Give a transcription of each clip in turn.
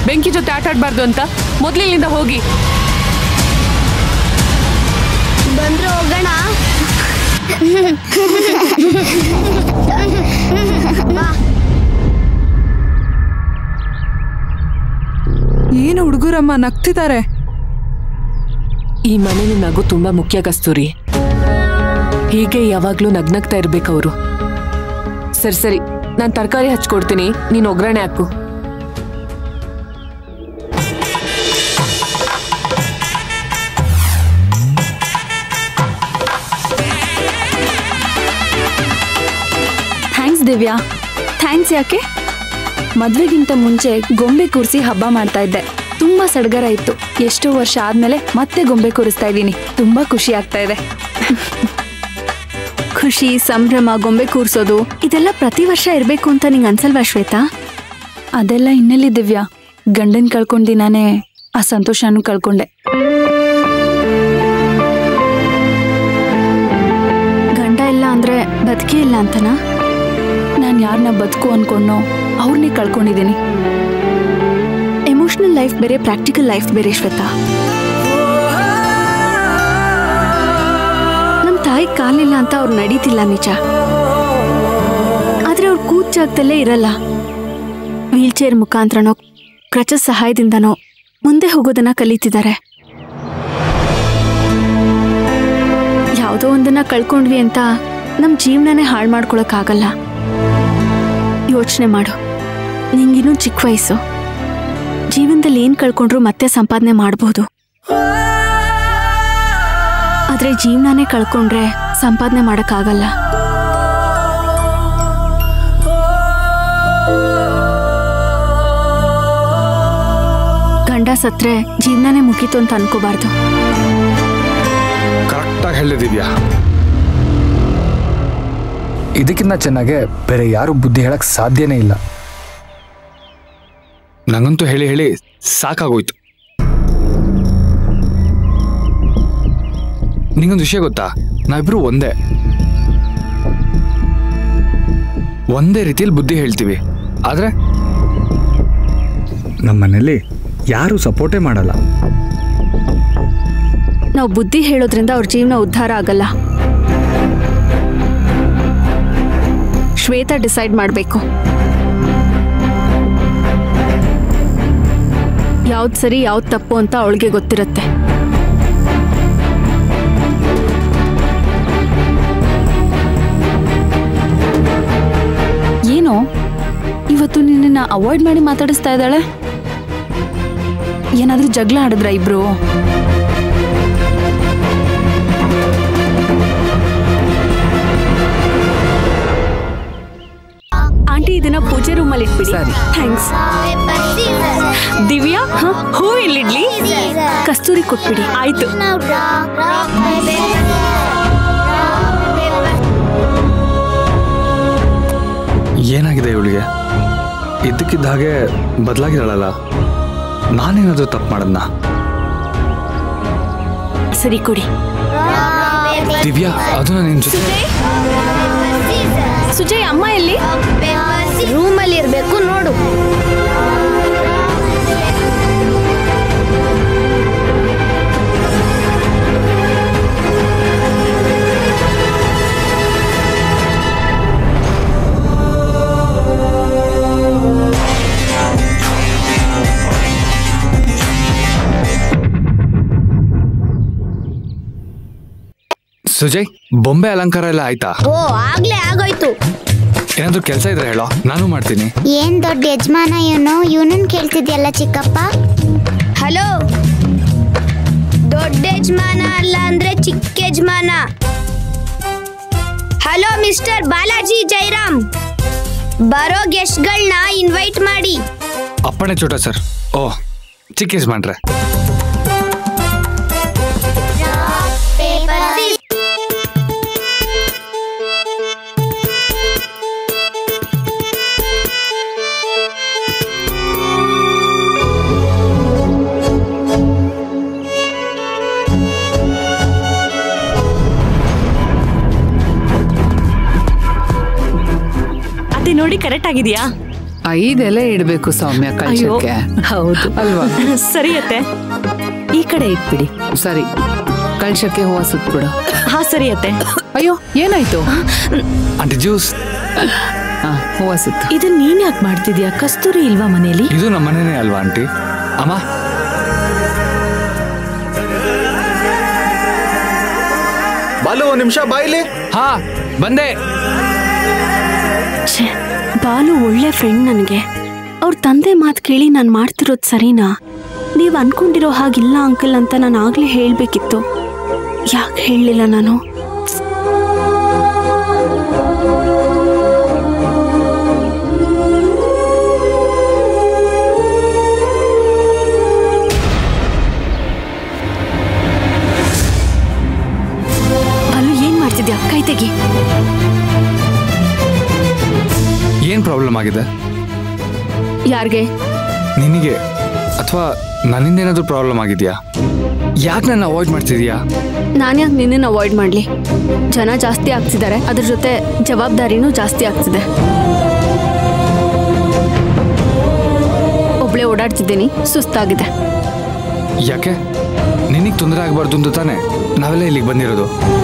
ಬೆಂಕಿ ಜೊತೆ ಆಟ ಆಡ್ಬಾರ್ದು ಅಂತ ಮೊದ್ಲು ಇಲ್ಲಿಂದ ಹೋಗಿ ಬಂದ್ರೆ ಹೋಗೋಣ ಬಾ ಏನು ಹುಡುಗರಮ್ಮ ನಗ್ತಿದ್ದಾರೆ ಈ ಮನೇಲಿ ನಗು ತುಂಬಾ ಮುಖ್ಯ ಕಸ್ತೂರಿ ಹೀಗೆ ಯಾವಾಗ್ಲೂ ನಗ್ನಗ್ತಾ ಇರ್ಬೇಕು ಅವರು ಸರಿ ಸರಿ ನಾನು ತರಕಾರಿ ಹಚ್ಕೊಡ್ತೀನಿ ನೀನು ಒಗ್ಗರಣೆ ಹಾಕು ಥ್ಯಾಂಕ್ಸ್ ದಿವ್ಯಾ ಥ್ಯಾಂಕ್ಸ್ ಯಾಕೆ ಮದ್ವೆಗಿಂತ ಮುಂಚೆ ಗೊಂಬೆ ಕೂರಿಸಿ ಹಬ್ಬ ಮಾಡ್ತಾ ಇದ್ದೆ ತುಂಬಾ ಸಡಗರ ಇತ್ತು ಎಷ್ಟೋ ವರ್ಷ ಆದ್ಮೇಲೆ ಮತ್ತೆ ಗೊಂಬೆ ಕೂರಿಸ್ತಾ ಇದ್ದೀನಿ ತುಂಬಾ ಖುಷಿ ಆಗ್ತಾ ಇದೆ ಖುಷಿ ಸಂಭ್ರಮ ಗೊಂಬೆ ಕೂರ್ಸೋದು ಇದೆಲ್ಲ ಪ್ರತಿ ವರ್ಷ ಇರಬೇಕು ಅಂತ ನಿಂಗೆ ಅನ್ಸಲ್ವಾ ಶ್ವೇತಾ ಅದೆಲ್ಲ ಇನ್ನೆಲ್ಲಿ ದಿವ್ಯಾ ಗಂಡನ್ ಕಳ್ಕೊಂಡ್ ದಿನಾನೇ ಆ ಸಂತೋಷನೂ ಕಳ್ಕೊಂಡೆ ಗಂಡ ಇಲ್ಲ ಅಂದ್ರೆ ಬದುಕೇ ಇಲ್ಲ ಅಂತನಾ ನಾನು ಯಾರನ್ನ ಬದುಕು ಅನ್ಕೊಂಡೋ ಅವ್ರನ್ನೇ ಕಳ್ಕೊಂಡಿದ್ದೀನಿ ಎಮೋಷನಲ್ ಲೈಫ್ ಬೇರೆ ಪ್ರಾಕ್ಟಿಕಲ್ ಲೈಫ್ ಬೇರೆ ಶ್ವೇತಾ ನಮ್ಮ ತಾಯಿ ಕಾಲಿಲ್ಲ ಅಂತ ಅವ್ರು ನಡೀತಿಲ್ಲ ನಿಜ ಆದ್ರೆ ಅವ್ರು ಕೂತ್ ಜಾಗದಲ್ಲೇ ಇರಲ್ಲ ವೀಲ್ ಚೇರ್ ಮುಖಾಂತರನೋ ಕ್ರಚಸ್ ಸಹಾಯದಿಂದನೋ ಮುಂದೆ ಹೋಗೋದನ್ನ ಕಲಿತಿದ್ದಾರೆ ಯಾವುದೋ ಒಂದನ್ನ ಕಳ್ಕೊಂಡ್ವಿ ಅಂತ ನಮ್ಮ ಜೀವನನೇ ಹಾಳು ಮಾಡ್ಕೊಳಕ್ಕಾಗಲ್ಲ ಯೋಚನೆ ಮಾಡು ನಿಂಗಿನ್ನೂ ಚಿಕ್ಕ ವಯಸ್ಸು ಜೀವನದಲ್ಲಿ ಏನು ಕಳ್ಕೊಂಡ್ರು ಮತ್ತೆ ಸಂಪಾದನೆ ಮಾಡ್ಬೋದು ಆದ್ರೆ ಜೀವನನೇ ಕಳ್ಕೊಂಡ್ರೆ ಸಂಪಾದನೆ ಮಾಡೋಕ್ಕಾಗಲ್ಲ ಗಂಡ ಸತ್ರೆ ಜೀವನನೇ ಮುಗೀತು ಅಂತ ಅನ್ಕೋಬಾರ್ದು ಕರೆಕ್ಟಾಗಿ ಹೇಳಿದಿದ್ಯಾ ಇದಕ್ಕಿಂತ ಚೆನ್ನಾಗೆ ಬೇರೆ ಯಾರು ಬುದ್ಧಿ ಹೇಳಕ್ ಸಾಧ್ಯನೇ ಇಲ್ಲ ನಂಗಂತೂ ಹೇಳಿ ಹೇಳಿ ಸಾಕಾಗೋಯ್ತು ನಿಂಗೊಂದು ವಿಷಯ ಗೊತ್ತಾ ನಾವಿಬ್ರು ಒಂದೇ ಒಂದೇ ರೀತಿಯಲ್ಲಿ ಬುದ್ಧಿ ಹೇಳ್ತೀವಿ ಆದ್ರೆ ನಮ್ಮ ಮನೇಲಿ ಯಾರು ಸಪೋರ್ಟೇ ಮಾಡಲ್ಲ ನಾವು ಬುದ್ಧಿ ಹೇಳೋದ್ರಿಂದ ಅವ್ರ ಜೀವನ ಉದ್ಧಾರ ಆಗಲ್ಲ ಶ್ವೇತಾ ಡಿಸೈಡ್ ಮಾಡಬೇಕು ಯಾವ್ದು ಸರಿ ಯಾವ್ದು ತಪ್ಪು ಅಂತ ಅವಳಿಗೆ ಗೊತ್ತಿರುತ್ತೆ ಏನೋ ಇವತ್ತು ನಿನ್ನ ಅವಾಯ್ಡ್ ಮಾಡಿ ಮಾತಾಡಿಸ್ತಾ ಇದ್ದಾಳೆ ಏನಾದ್ರೂ ಜಗಳ ಆಡಿದ್ರ ಇಬ್ರು ಆಂಟಿ ಇದನ್ನ ಪೂಜೆ ರೂಮಲ್ಲಿ ಇಟ್ಬಿಡಿ ಸರಿ. ಥ್ಯಾಂಕ್ಸ್ ಪೇಪರ್ ಸೀಸರ್ ದಿವ್ಯಾ ಹ? ಹೂ ಎಲ್ಲಿಡ್ಲಿ ಕಸ್ತೂರಿ ಕೊಟ್ಬಿಡಿ ಆಯ್ತು ನಾವು ರಾಕ್ ರಾಕ್ ಪೇಪರ್ ಪೇಪರ್ ಏನಾಗಿದೆ ಇವಳಿಗೆ ಇದ್ದಕ್ಕಿದ್ದ ಹಾಗೆ ಬದಲಾಗಿದ್ದಾಳಲ್ಲ ನಾನೇನಾದ್ರೂ ತಪ್ಪು ಮಾಡದ್ನ ಸರಿ ಕೊಡಿ ದಿವ್ಯಾ ಅದನ್ನ ನಿನ್ ಜೊತೆ ಸುಜಯ್ ಅಮ್ಮ ಎಲ್ಲಿ ರೂಮಲ್ಲಿ ಇರ್ಬೇಕು ನೋಡು ಸುಜಯ್ ಬೊಂಬೆ ಅಲಂಕಾರ ಎಲ್ಲ ಆಯ್ತಾ ಓ ಆಗ್ಲೇ ಆಗೋಯ್ತು ಏನಾದ್ರೂ ಕೆಲಸ ಇದ್ರೆ ಹೇಳೋ ನಾನು ಮಾಡ್ತೀನಿ ಏನ್ ದೊಡ್ಡ ಯಜಮಾನ ಇವನು ಇವನನ್ ಕೇಳ್ತಿದ್ಯಲ್ಲ ಚಿಕ್ಕಪ್ಪ ಹಲೋ ದೊಡ್ಡ ಯಜಮಾನ ಅಲ್ಲ ಅಂದ್ರೆ ಚಿಕ್ಕ ಯಜಮಾನ ಹಲೋ ಮಿಸ್ಟರ್ ಬಾಲಾಜಿ ಜೈರಾಮ್ ಬರೋ ಗೆಸ್ಟ್ಗಳನ್ನ ಇನ್ವೈಟ್ ಮಾಡಿ ಅಪ್ಪಣೆ ಚೋಟ ಸರ್ ಓ ಚಿಕ್ಕ ಯಜಮಾನ್ರೆ ಅದೇ ನೋಡಿ ಕರೆಕ್ಟ್ ಆಗಿದೆಯಾ ಐದ್ ಎಲೆ ಇಡ್ಬೇಕು ಸೌಮ್ಯ ಕಳ್ಸಕ್ಕೆ ಹೌದು ಅಲ್ವಾ ಸರಿ ಅತ್ತೆ ಈ ಕಡೆ ಇಟ್ಬಿಡಿ ಸರಿ ಕಳ್ಸಕ್ಕೆ ಹೂವ ಸುತ್ಬಿಡು ಹಾ ಸರಿ ಅತ್ತೆ ಅಯ್ಯೋ ಏನಾಯ್ತು ಆಂಟಿ ಜ್ಯೂಸ್ ಹಾ ಹೂವ ಸುತ್ತು ಇದು ನೀನ್ ಯಾಕೆ ಮಾಡ್ತಿದ್ಯಾ ಕಸ್ತೂರಿ ಇಲ್ವಾ ಮನೇಲಿ ಇದು ನಮ್ಮ ಮನೆನೇ ಅಲ್ವಾ ಆಂಟಿ ಅಮ್ಮ ಬಾಲು ಒಂದ್ ನಿಮಿಷ ಬಾಯಿಲಿ ಹಾ ಬಂದೆ ಛೇ ಬಾಲು ಒಳ್ಳೆ ಫ್ರೆಂಡ್ ನನಗೆ ಅವ್ರ ತಂದೆ ಮಾತು ಕೇಳಿ ನಾನು ಮಾಡ್ತಿರೋದು ಸರಿನಾ ನೀವು ಅನ್ಕೊಂಡಿರೋ ಹಾಗಿಲ್ಲ ಅಂಕಲ್ ಅಂತ ನಾನು ಆಗ್ಲೇ ಹೇಳಬೇಕಿತ್ತು ಯಾಕೆ ಹೇಳಲಿಲ್ಲ ನಾನು ಬಾಲು ಏನ್ ಮಾಡ್ತಿದ್ಯಾ ಕೈ ತೆಗಿ ಏನ್ ಪ್ರಾಬ್ಲಮ್ ಆಗಿದೆ ಯಾರಿಗೆ ನಿನಗೆ ಅಥವಾ ನನ್ನಿಂದ ಏನಾದರೂ ಪ್ರಾಬ್ಲಮ್ ಆಗಿದೆಯಾ ಯಾಕೆ ನನ್ನ ಅವಾಯ್ಡ್ ಮಾಡ್ತಿದ್ಯಾ ನಾನ್ಯಾಕೆ ನಿನ್ನನ್ನು ಅವಾಯ್ಡ್ ಮಾಡಲಿ ಜನ ಜಾಸ್ತಿ ಆಗ್ತಿದ್ದಾರೆ ಅದ್ರ ಜೊತೆ ಜವಾಬ್ದಾರಿನೂ ಜಾಸ್ತಿ ಆಗ್ತಿದೆ ಒಬ್ಳೆ ಓಡಾಡ್ತಿದ್ದೀನಿ ಸುಸ್ತಾಗಿದೆ ಯಾಕೆ ನಿನಗೆ ತೊಂದರೆ ಆಗಬಾರ್ದು ಅಂತ ತಾನೆ ನಾವೆಲ್ಲ ಇಲ್ಲಿಗೆ ಬಂದಿರೋದು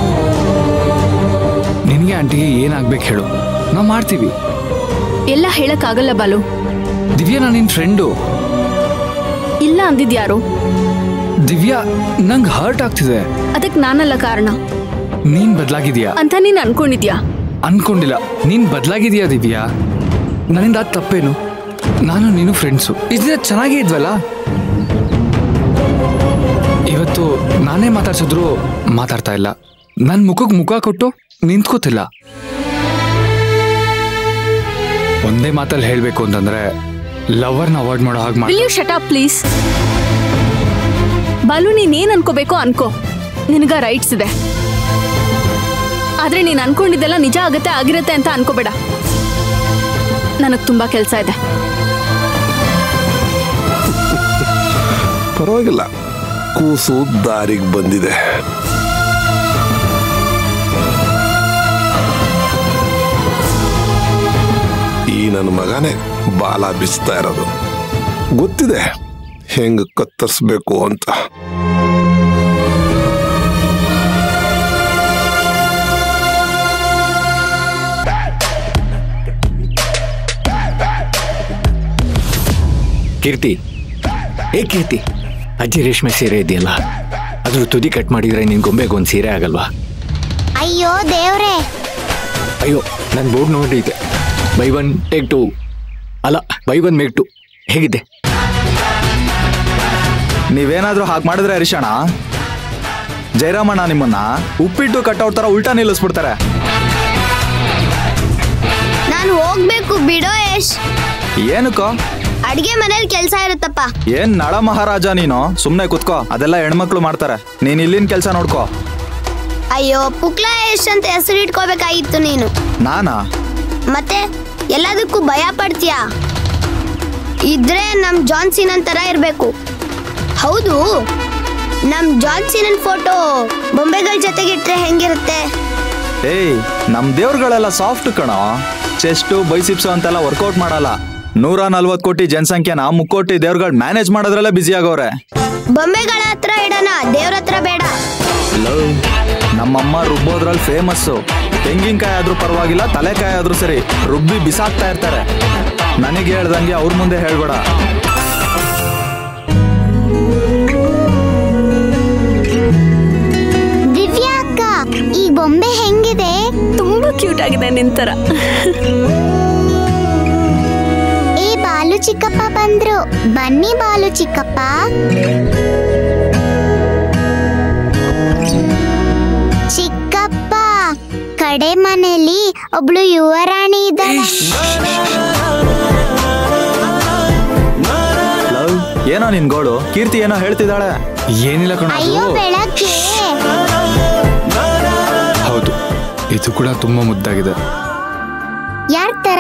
ನಿನಗೆ ಆಂಟಿಗೆ ಏನಾಗ್ಬೇಕು ಹೇಳು ನಾವು ಮಾಡ್ತೀವಿ ಎಲ್ಲ ಹೇಳಕ್ಕಾಗಲ್ಲ ಬಾಲು ದಿವ್ಯಾ ನಾನು ನಿನ್ನ ಫ್ರೆಂಡು ಇಲ್ಲ ಅಂದಿದ್ಯಾರು ದಿವ್ಯಾ ನಂಗೆ ಹರ್ಟ್ ಆಗ್ತಿದೆ ಅದಕ್ಕೆ ನಾನಲ್ಲ ಕಾರಣ ನೀನ್ ಬದಲಾಗಿದ್ಯಾ ಅಂತ ನೀನ್ ಅನ್ಕೊಂಡಿದ್ಯಾ ಅನ್ಕೊಂಡಿಲ್ಲ ನೀನ್ ಬದಲಾಗಿದ್ಯಾ ದಿವ್ಯಾ ನನ್ನಿಂದ ಅದ್ ತಪ್ಪೇನು ನಾನು ನೀನು ಫ್ರೆಂಡ್ಸು ಇದ್ರೆ ಚೆನ್ನಾಗೇ ಇದ್ವಲ್ಲ ಇವತ್ತು ನಾನೇ ಮಾತಾಡ್ಸಿದ್ರು ಮಾತಾಡ್ತಾ ಇಲ್ಲ ನನ್ನ ಮುಖಕ್ಕೆ ಮುಖ ಕೊಟ್ಟು ನಿಂತ್ಕೋತಿಲ್ಲ ಒಂದೇ ಮಾತಲ್ಲಿ ಹೇಳ್ಬೇಕು ಅಂತಂದ್ರೆ ಲವರ್ನ ಅವಾಯ್ಡ್ ಮಾಡೋ ಹಾಗೆ ಮಾಡಿ will you shut up please Balu ನೀನ್ ಏನ್ ಅನ್ಕೋಬೇಕೋ ಅನ್ಕೋ ನಿನಗ ರೈಟ್ಸ್ ಇದೆ ಆದ್ರೆ ನೀನ್ ಅನ್ಕೊಂಡಿದ್ದೆಲ್ಲ ನಿಜ ಆಗತ್ತೆ ಆಗಿರತ್ತೆ ಅಂತ ಅನ್ಕೋಬೇಡ ನನಗ್ ತುಂಬಾ ಕೆಲ್ಸ ಇದೆ ಪರವಾಗಿಲ್ಲ ಕೂಸು ದಾರಿಗೆ ಬಂದಿದೆ ಈ ನನ್ನ ಮಗನೇ ಬಾಲ ಬಿಸ್ತಾ ಇರೋದು ಗೊತ್ತಿದೆ ಹೆಂಗ್ ಕತ್ತರಿಸ್ಬೇಕು ಅಂತ ಕೀರ್ತಿ ಏ ಕೀರ್ತಿ ಅಜ್ಜಿ ರೇಷ್ಮೆ ಸೀರೆ ಇದೆಯಲ್ಲ ಅದ್ರ ತುದಿ ಕಟ್ ಮಾಡಿದ್ರೆ ನಿನ್ ಗೊಂಬೆಗೆ ಒಂದು ಸೀರೆ ಆಗಲ್ವಾ ಅಯ್ಯೋ ದೇವ್ರೆ ಅಯ್ಯೋ ನನ್ನ ಬೋರ್ಡ್ ನೋಡಿದ್ದೆ ಬೈ ಒನ್ ಟೇಕ್ ಟು ಅಲ್ಲ ಬೈ ಒನ್ ಮೇಕ್ ಟು ಹೇಗಿದೆ ನೀವೇನಾದ್ರೂ ಹಾಗೆ ಮಾಡಿದ್ರೆ ಹರಿಶಣ ಜಯರಾಮಣ್ಣ ನಿಮ್ಮನ್ನ ಉಪ್ಪಿಟ್ಟು ಕಟ್ಟೋರ್ ತರ ಉಲ್ಟಾ ನಿಲ್ಲಿಸ್ಬಿಡ್ತಾರೆ ನಾನು ಹೋಗ್ಬೇಕು ಬಿಡೋ ಯಶ್ ಏನಕ್ಕೋ ಅಡ್ಗೆ ಮನೇಲಿ ಕೆಲ್ಸ ಇರುತ್ತಪ್ಪ ಏನ್ ನಳ ಮಹಾರಾಜ ನೀನು ಸುಮ್ನೆ ಕುತ್ಕೋ ಅದೆಲ್ಲ ಹೆಣ್ಮಕ್ಳು ಮಾಡ್ತಾರೆ ನೀನ್ ಇಲ್ಲಿನ ಕೆಲಸ ನೋಡ್ಕೋ ಅಯ್ಯೋ ಪುಕ್ಲ ಯಶ್ ಅಂತ ಹೆಸರು ಇಟ್ಕೋಬೇಕಾಗಿತ್ತು ನೀನು ನಾನಾ ಮತ್ತೆ ಎಲ್ಲದಕ್ಕೂ ಭಯ ಪಡ್ತೀಯಾ ಇದ್ರೆ ನಮ್ ಜಾನ್ಸಿನನ್ ತರ ಇರ್ಬೇಕು ಹೌದು ನಮ್ ಜಾನ್ಸಿನನ್ ಫೋಟೋ ಬೊಂಬೆಗಳ ಜೊತೆಗೆ ಇಟ್ರೆ ಹೆಂಗಿರುತ್ತೆ ಏಯ್ ನಮ್ ದೇವ್ರುಗಳೆಲ್ಲ ಸಾಫ್ಟ್ ಕಣೋ ಚೆಸ್ಟು ಬೈಸಿಪ್ಸು ಅಂತೆಲ್ಲ ವರ್ಕೌಟ್ ಮಾಡಲ್ಲ ನೂರ ನಲ್ವತ್ ಕೋಟಿ ಜನಸಂಖ್ಯೆನ ಮುಕ್ಕೋಟಿ ದೇವ್ರುಗಳು ಮ್ಯಾನೇಜ್ ಮಾಡೋದ್ರಲ್ಲೇ ಬ್ಯುಸಿ ಆಗವ್ರೆ ಬೊಂಬೆಗಳ ಹತ್ರ ಇಡೋಣ ದೇವ್ರ ಹತ್ರ ಬೇಡ ಲವ್ ನಮ್ಮಮ್ಮ ರುಬ್ಬೋದ್ರಲ್ಲಿ ಫೇಮಸ್ಸು ತೆಂಗಿನಕಾಯಿ ಆದ್ರೂ ಪರವಾಗಿಲ್ಲ ತಲೆಕಾಯಿ ಆದ್ರೂ ಸರಿ ರುಬ್ಬಿ ಬಿಸಾಕ್ತಾ ಇರ್ತಾರೆ ನನಗೆ ಹೇಳ್ದಂಗೆ ಅವ್ರ ಮುಂದೆ ಹೇಳ್ಬೇಡ ದಿವ್ಯಾ ಅಕ್ಕ ಈ ಬೊಂಬೆ ಹೆಂಗಿದೆ ತುಂಬಾ ಕ್ಯೂಟ್ ಆಗಿದೆ ನಿಂತರ ಏ ಬಾಲು ಚಿಕ್ಕಪ್ಪ ಬಂದ್ರು ಬನ್ನಿ ಬಾಲು ಚಿಕ್ಕಪ್ಪ ಚಿಕ್ಕಪ್ಪ ಕಡೆ ಮನೆಯಲ್ಲಿ ಒಬ್ಳು ಯುವರಾಣಿ ಇದ್ದಾಳೆ ಲವ್ ಏನೋ ನಿನ್ ಗೋಳು ಕೀರ್ತಿ ಏನೋ ಹೇಳ್ತಿದ್ದಾಳೆ ಏನಿಲ್ಲ ಕಣ ಅಯ್ಯೋ ಬೆಳಗ್ಗೆ ಹೌದು ಇದು ಕೂಡ ತುಂಬಾ ಮುದ್ದಾಗಿದೆ ಯಾರ್ ತರ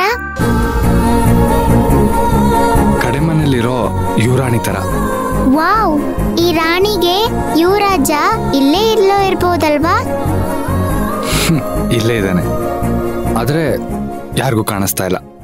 ಕಡೆ ಮನೇಲಿರೋ ಯುವರಾಣಿ ತರ ವಾವ್ ಈ ರಾಣಿಗೆ ಯುವರಾಜ ಇಲ್ಲೇ ಇಲ್ಲೋ ಇರ್ಬೋದಲ್ವಾ ಇಲ್ಲೇ ಇದ್ದಾನೆ ಆದ್ರೆ ಯಾರಿಗೂ ಕಾಣಿಸ್ತಾ ಇಲ್ಲ